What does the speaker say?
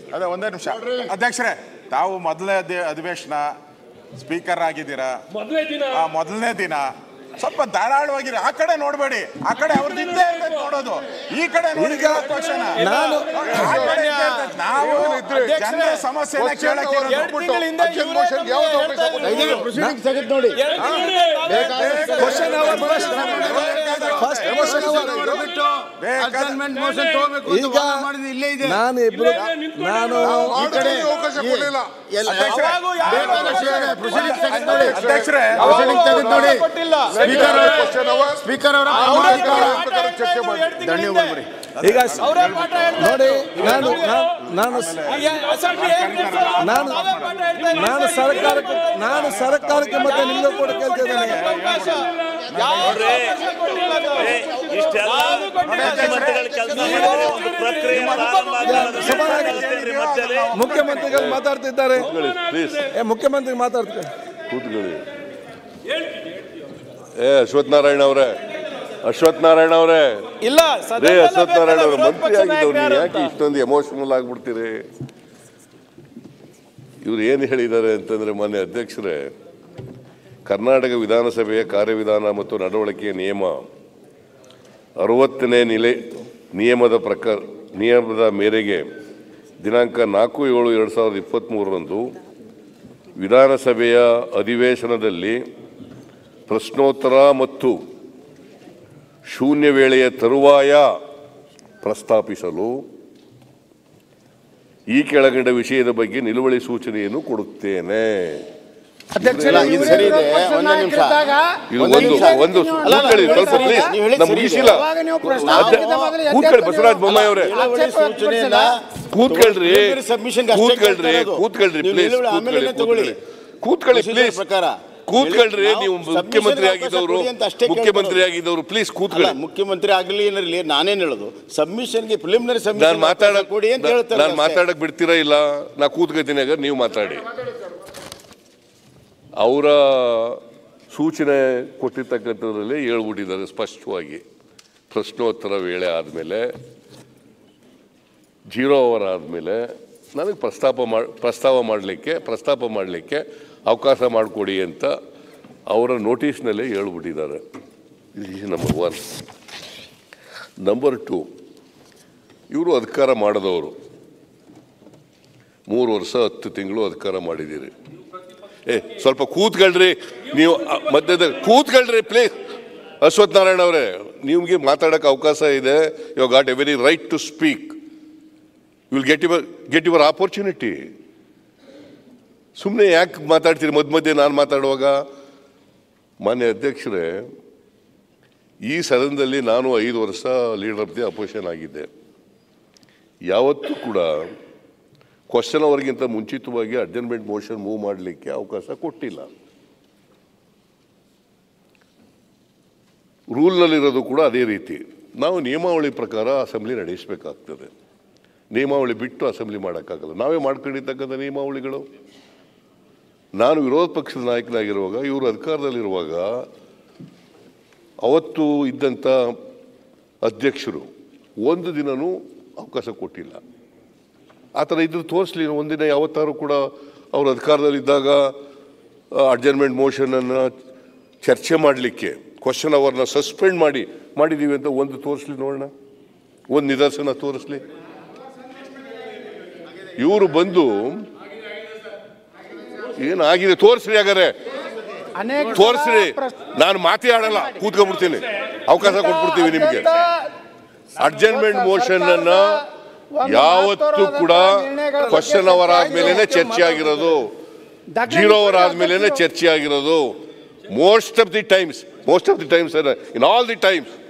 ಅದೇ ಒಂದೇ ನಿಮಿಷ ಅಧ್ಯಕ್ಷರೇ ತಾವು ಮೊದಲನೇ ಅಧಿ- ಅಧಿವೇಶನ ಸ್ಪೀಕರ್ ಆಗಿದ್ದೀರಾ ಮೊದಲೇ ದಿನ ಆ ಮೊದಲನೇ ದಿನ ಸ್ವಲ್ಪ ಧಾರಾಳವಾಗಿರಿ ಆ ಕಡೆ ನೋಡ್ಬೇಡಿ ಆ ಕಡೆ ಅವ್ರದ್ದು ಇದ್ದೇ ಇರ್ತೈತೆ ನೋಡೋದು ಈ ಕಡೆ ನೋಡಿ ಪಕ್ಷನ ನಾನು ಆ ಕಡೆ ಇದ್ದೇ ಇರ್ತೈತೆ. ನಾವು ಜನರ ಸಮಸ್ಯೆನ ಕೇಳಕ್ಕೆ ಇರೋದು. ಎರಡು ತಿಂಗಳಿಂದ ಅರ್ಜೆಂಟ್ ಮೋಷನ್ ಯಾವ್ದು ಅವಕಾಶ ಕೊಟ್ಟಿದ್ದೀರಿ? ಪ್ರೊಸೀಡಿಂಗ್ಸ್ ತೆಗೆದು ನೋಡಿ ಎರಡು ತಿಂಗಳಿಂದ question hour first first question hour adjustment motion ತಗೋಬೇಕು ಅಂತ ಈಗ ವಾದ ಮಾಡಿದ್ದು ಇಲ್ಲೇ ಇದೆ ನಾನು ಇಬ್ರು ನಾನು ಈ ಕಡೆ ಅವಕಾಶ ಕೊಡಲಿಲ್ಲ ಅಧ್ಯಕ್ಷರೇ, ಪ್ರೊಸೀಡಿಂಗ್ಸ್ ತೆಗೆದು ನೋಡಿ ಅಧ್ಯಕ್ಷರೇ ಪ್ರೊಸೀಡಿಂಗ್ಸ್ ತೆಗೆದು ನೋಡಿ ಸ್ಪೀಕರ್ ಅವರ ಕ್ವಶನ್ ಅವರ್ ಸ್ಪೀಕರ್ ಅವರ ಚರ್ಚೆ ಮಾಡಿ ಧನ್ಯವಾದ ಈಗ ನೋಡಿ ನಾನು ನಾನು- ನಾನು ನಾನು ನಾನು ಸರ್ಕಾರಕ್ಕೆ ನಾನು ಸರ್ಕಾರಕ್ಕೆ ಮತ್ತೆ ನಿಮ್ಗೆ ಕೂಡ ಕೇಳ್ತಾ ಇದ್ದೇನೆ ಇಷ್ಟೆಲ್ಲ ಮುಖ್ಯಮಂತ್ರಿಗಳ ಕೆಲಸ ಮಾಡಿದ್ರೆ ಒಂದು ಪ್ರಕ್ರಿಯೆ ಪ್ರಾರಂಭ ಆಗಲ್ಲ. ಸಭಾನಾಯಕ- ಮತ್ತೆ ಮುಖ್ಯಮಂತ್ರಿಗಳು ಮಾತಾಡ್ತಿದ್ದಾರೆ ಏ ಮುಖ್ಯಮಂತ್ರಿ ಮಾತಾಡ್ತಾರೆ ಕೂತ್ಕೊಳ್ಳಿ ಏ ಅಶ್ವಥ್ ನಾರಾಯಣ ಅವರೇ ಅಶ್ವಥ್ ನಾರಾಯಣ ಅವರೇ ಇಲ್ಲ ರೇ ಅಶ್ವಥ್ ನಾರಾಯಣ ಅವ್ರೆ ಮಂತ್ರಿ ಆಗಿದ್ದವ್ರು ನೀವು ಯಾಕೆ ಇಷ್ಟೊಂದು ಎಮೋಷನಲ್ ಆಗ್ಬಿಡ್ತೀರಿ ಇವ್ರು ಏನು ಹೇಳಿದ್ದಾರೆ ಅಂತಂದ್ರೆ ಮಾನ್ಯ ಅಧ್ಯಕ್ಷರೇ ಕರ್ನಾಟಕ ವಿಧಾನಸಭೆಯ ಕಾರ್ಯವಿಧಾನ ಮತ್ತು ನಡವಳಿಕೆಯ ನಿಯಮ ಅರವತ್ತನೇ ನಿಲೆ ನಿಯಮದ ಪ್ರಕಾರ ನಿಯಮದ ಮೇರೆಗೆ ದಿನಾಂಕ ನಾಲ್ಕು ಏಳು ಎರಡು ಸಾವಿರದ ಇಪ್ಪತ್ತ್ಮೂರರಂದು ವಿಧಾನಸಭೆಯ ಅಧಿವೇಶನದಲ್ಲಿ ಪ್ರಶ್ನೋತ್ತರ ಮತ್ತು ಶೂನ್ಯ ವೇಳೆಯ ತರುವಾಯ ಪ್ರಸ್ತಾಪಿಸಲು ಈ ಕೆಳಗಂಡ ವಿಷಯದ ಬಗ್ಗೆ ನಿಲುವಳಿ ಸೂಚನೆಯನ್ನು ಕೊಡುತ್ತೇನೆ ಇದು ಸರಿ ಇದೆ ಒಂದೇ ನಿಮಿಷ ಇದು ಒಂದು ಒಂದು ಕೂತ್ಕೊಳ್ಳಿ ಸ್ವಲ್ಪ ಪ್ಲೀಸ್ ನೀವು ಹೇಳಿದ್ದು ನಾ ಸರಿ ಮುಗಿಸಿಲ್ಲ ಇದೆ. ಯಾವಾಗ ನೀವು ಪ್ರಶ್ನೆ ಅದೇ- ಹಾಕಿದ ಮೊದಲು ಎದ್ದೇ ಕೂತ್ಕೊಳ್ಳಿ ಬಸವರಾಜ ಬೊಮ್ಮಾಯಿ ಅವರೇ ನಿಲುವಳಿ ಸೂಚನೆಯನ್ನ ಕೂತ್ಕೊಳ್ರಿ preliminary submission ಗೆ ಅಷ್ಟೇ ಕೂತ್ಕೊಳ್ರಿ ಕೇಳ್ತಾ ಇರೋದು. ಕೂತ್ಕೊಳ್ರಿ ನೀವು ಪ್ಲೀಸ್ ನಿಲುವಳಿ ಆಮೇಲೆ ತಗೊಳ್ಳಿ ಕೂತ್ಕೊಳ್ಳಿ Procedure ಪ್ಲೀಸ್ ಪ್ರಕಾರ ಕೂತ್ಕೊಳ್ರಿ ನಾವು ನೀವು submission ಮುಖ್ಯಮಂತ್ರಿ ಅವಕಾಶ ಆಗಿದ್ದವರು ಕೊಡಿ ಅಂತ ಅಷ್ಟೇ ಮುಖ್ಯಮಂತ್ರಿ ಕೇಳ್ತಾ ಆಗಿದ್ದವರು ಪ್ಲೀಸ್ ಅಲ್ಲ ಕೂತ್ಕೊಳ್ಳಿ ಮುಖ್ಯಮಂತ್ರಿ ಆಗಲಿ ಏನಿರಲಿ ನಾನೇನ್ ಹೇಳೋದು ಸಬ್ಮಿಷನ್ಗೆ ಪ್ರಿಲಿಮಿನರಿ ನಾನು ಸಬ್ಮಿಷನ್ ಮಾತಾಡಕ್ ಕೊಡಿ ಅಂತ ಹೇಳ್ತಾರೆ ನಾನು ಮಾತಾಡಕ್ ಬಿಡ್ತೀರಾ ಇಲ್ಲ ನಾ ಕೂತ್ಕೋತೀನಿ ಆಗ ನೀವು ಮಾತಾಡಿ ಅವರ ಸೂಚನೆ ಕೊಟ್ಟಿರ್ತಕ್ಕಂಥದ್ರಲ್ಲಿ ಹೇಳ್ಬಿಟ್ಟಿದ್ದಾರೆ ಸ್ಪಷ್ಟವಾಗಿ ಪ್ರಶ್ನೋತ್ತರ ವೇಳೆ ಆದಮೇಲೆ ಜೀರೋ ಅವರ್ ಆದಮೇಲೆ ನನಗೆ ಪ್ರಸ್ತಾಪ ಮಾ ಪ್ರಸ್ತಾವ ಮಾಡಲಿಕ್ಕೆ ಪ್ರಸ್ತಾಪ ಮಾಡಲಿಕ್ಕೆ ಅವಕಾಶ ಮಾಡಿಕೊಡಿ ಅಂತ ಅವರ ನೋಟಿಸ್ನಲ್ಲೇ ಹೇಳ್ಬಿಟ್ಟಿದ್ದಾರೆ ನಂಬರ್ ಒನ್ ನಂಬರ್ ಟು ಇವರು ಅಧಿಕಾರ ಮಾಡದವರು ಮೂರು ವರ್ಷ ಹತ್ತು ತಿಂಗಳು ಅಧಿಕಾರ ಮಾಡಿದ್ದೀರಿ ಏ ಸ್ವಲ್ಪ ಕೂತ್ಕೊಳ್ರಿ ನೀವು ಅ, ಮಧ್ಯದ ಕೂತ್ಕೊಳ್ರಿ ಪ್ಲೀಸ್ ಅಶ್ವಥ್ ನಾರಾಯಣ ಅವರೇ ನಿಮಗೆ ಮಾತಾಡೋಕೆ ಅವಕಾಶ ಇದೆ you got a very right to speak you will get your get your opportunity ಸುಮ್ಮನೆ ಯಾಕೆ ಮಾತಾಡ್ತೀರಿ ಮಧ್ಯ ಮಧ್ಯೆ ನಾನು ಮಾತಾಡುವಾಗ ಮಾನ್ಯ ಅಧ್ಯಕ್ಷರೇ ಈ ಸದನದಲ್ಲಿ ನಾನು ಐದು ವರ್ಷ ಲೀಡರ್ ಆಫ್ ದಿ ಅಪೋಸಿಷನ್ ಆಗಿದ್ದೆ ಯಾವತ್ತೂ ಕೂಡ ಕ್ವಶನ್ ಅವರಿಗಿಂತ ಮುಂಚಿತವಾಗಿ ಅಡ್ಜರ್ಮೆಂಟ್ ಮೋಷನ್ ಮೂವ್ ಮಾಡಲಿಕ್ಕೆ ಅವಕಾಶ ಕೊಟ್ಟಿಲ್ಲ ರೂಲ್ನಲ್ಲಿರೋದು ಕೂಡ ಅದೇ ರೀತಿ ನಾವು ನಿಯಮಾವಳಿ ಪ್ರಕಾರ ಅಸೆಂಬ್ಲಿ ನಡೆಸಬೇಕಾಗ್ತದೆ ನಿಯಮಾವಳಿ ಬಿಟ್ಟು ಅಸೆಂಬ್ಲಿ ಮಾಡೋಕ್ಕಾಗಲ್ಲ ನಾವೇ ಮಾಡ್ಕೊಂಡಿರ್ತಕ್ಕಂಥ ನಿಯಮಾವಳಿಗಳು ನಾನು ವಿರೋಧ ಪಕ್ಷದ ನಾಯಕನಾಗಿರುವಾಗ ಇವರು ಅಧಿಕಾರದಲ್ಲಿರುವಾಗ ಅವತ್ತು ಇದ್ದಂಥ ಅಧ್ಯಕ್ಷರು ಒಂದು ದಿನನೂ ಅವಕಾಶ ಕೊಟ್ಟಿಲ್ಲ ಆ ಥರ ಇದ್ದು ತೋರಿಸ್ಲಿ ಒಂದಿನ ಯಾವತ್ತಾರು ಕೂಡ ಅವರು ಅಧಿಕಾರದಲ್ಲಿದ್ದಾಗ ಅಡ್ಜರ್ಮೆಂಟ್ ಮೋಷನನ್ನು ಚರ್ಚೆ ಮಾಡಲಿಕ್ಕೆ ಕ್ವಶನ್ ಅವರ್ನ ಸಸ್ಪೆಂಡ್ ಮಾಡಿ ಮಾಡಿದ್ದೀವಿ ಅಂತ ಒಂದು ತೋರಿಸ್ಲಿ ನೋಡೋಣ ಒಂದು ನಿದರ್ಶನ ತೋರಿಸ್ಲಿ ಇವರು ಬಂದು ಏನಾಗಿದೆ ತೋರಿಸ್ರಿ ಹಾಗಾದ್ರೆ ತೋರಿಸ್ರಿ ನಾನು ಮಾತೇ ಆಡಲ್ಲ ಕೂತ್ಕೊಂಡ್ಬಿಡ್ತೀನಿ ಅವಕಾಶ ಕೊಟ್ಬಿಡ್ತೀವಿ ನಿಮಗೆ ಅಡ್ಜರ್ಮೆಂಟ್ ಮೋಷನ್ ಅನ್ನ ಯಾವತ್ತೂ ಕೂಡ ಕ್ವಶನ್ ಅವರ್ ಆದ್ಮೇಲೆ ಚರ್ಚೆ ಆಗಿರೋದು ಜೀರೋ ಅವರ್ ಆದ್ಮೇಲೆ ಚರ್ಚೆ ಆಗಿರೋದು most of the times most of the times in all the times